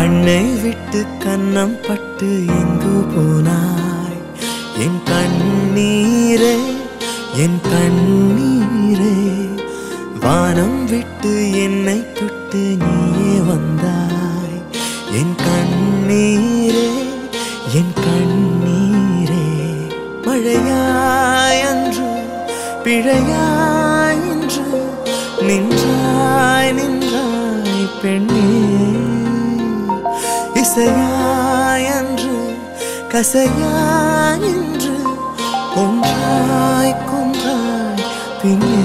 கண்ணை விட்டு கன்னம் பட்டு எங்கு போனாய் என் கண்ணீரே என் கண்ணீரே வானம் விட்டு என்னை தொட்டு நீயே வந்தாய் என் கண்ணீரே என் கண்ணீரே மழையாய் அன்று பிழையாய் என்று நின்றாய் நின்றாய் பெண்ணே இசையாய் அன்று கசையாய் என்று கொன்றாய் கொன்றாய் பின்னே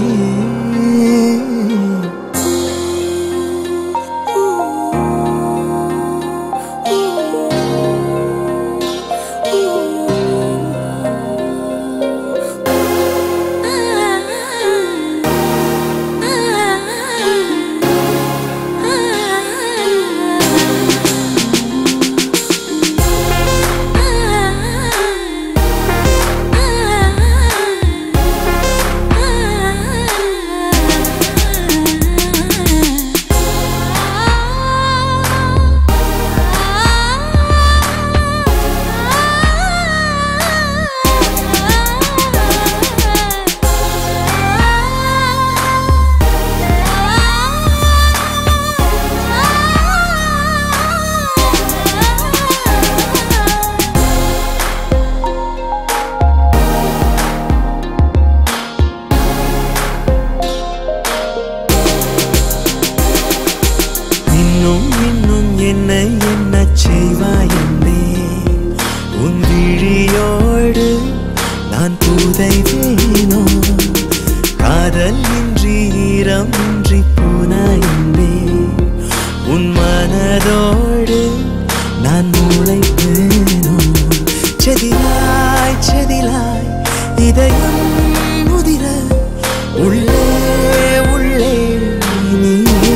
இன்னும் இன்னும் என்ன என்ன செய்வாய் என்னே உன் விழியோடு நான் புதைவேனோ காதல் இன்றி ஈரம் இன்றி போனாய் என்பே உன் மனதோடு நான் முளைப்பேனோ செதிலாய் செதிலாய் இதயம் முதிர உள்ளே உள்ளே நீயே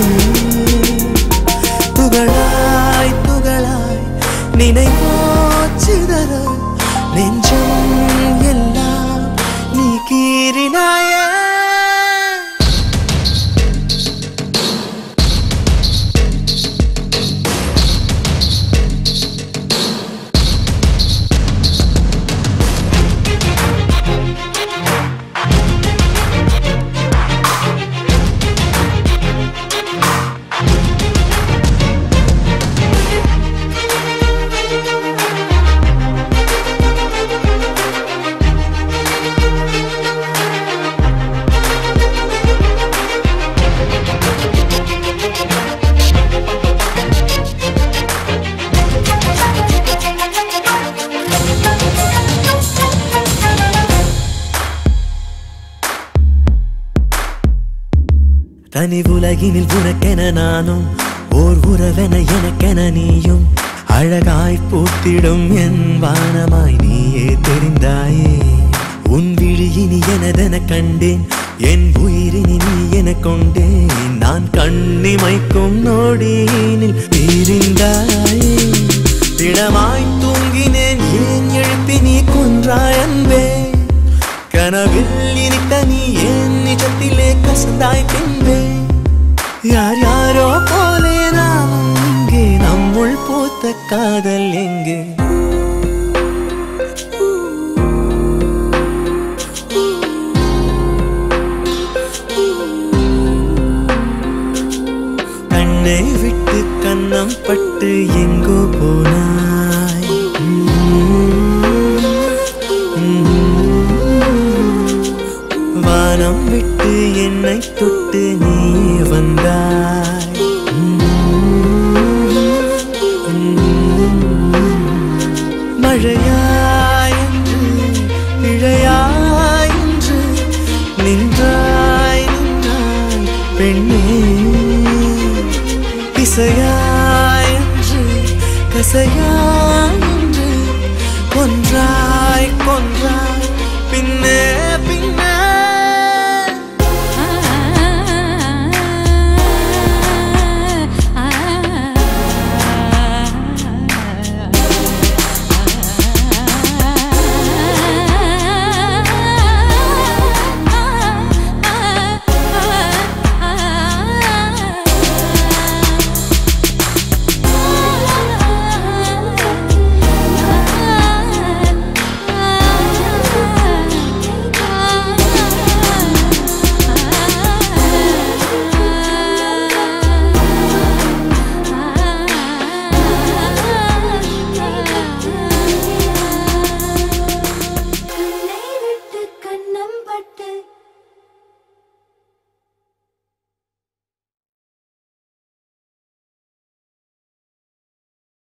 துகளாய் துகளாய் நினைவோ சிதற நெஞ்சம் எல்லாம் நீ கீறினாயே தனி உலகினில் உனக்கென நானும் ஓர் உறவென எனக்கென நீயும் அழகாய் பூத்திடும் என் வானமாய் நீயே தெரிந்தாயே உன் விழியினி எனதென கண்டேன் என் உயிரினி நீ என கொண்டேன் நான் கண்ணிமைக்கும் நொடியினில் பிரிந்தாயே திடமாய் தூங்கினேன் ஏன் எழுப்பி நீ கொன்றாய் அன்பே கனவில் இனித்த நீ என் நிஜத்திலே கசந்தாய் பின்பே யார் யாரோ போலே நாம் இங்கே நம்முள் பூத்த காதல் எங்கே கண்ணை விட்டு கன்னம் பட்டு எங்கோ போனாய் வானம் விட்டு என்னை தொட்டு நீ வந்தாய் மழையாய் என்று இழையாய் என்று நின்றாய் நின்றாய் பெண்ணே இசையாய் என்று கசையாய்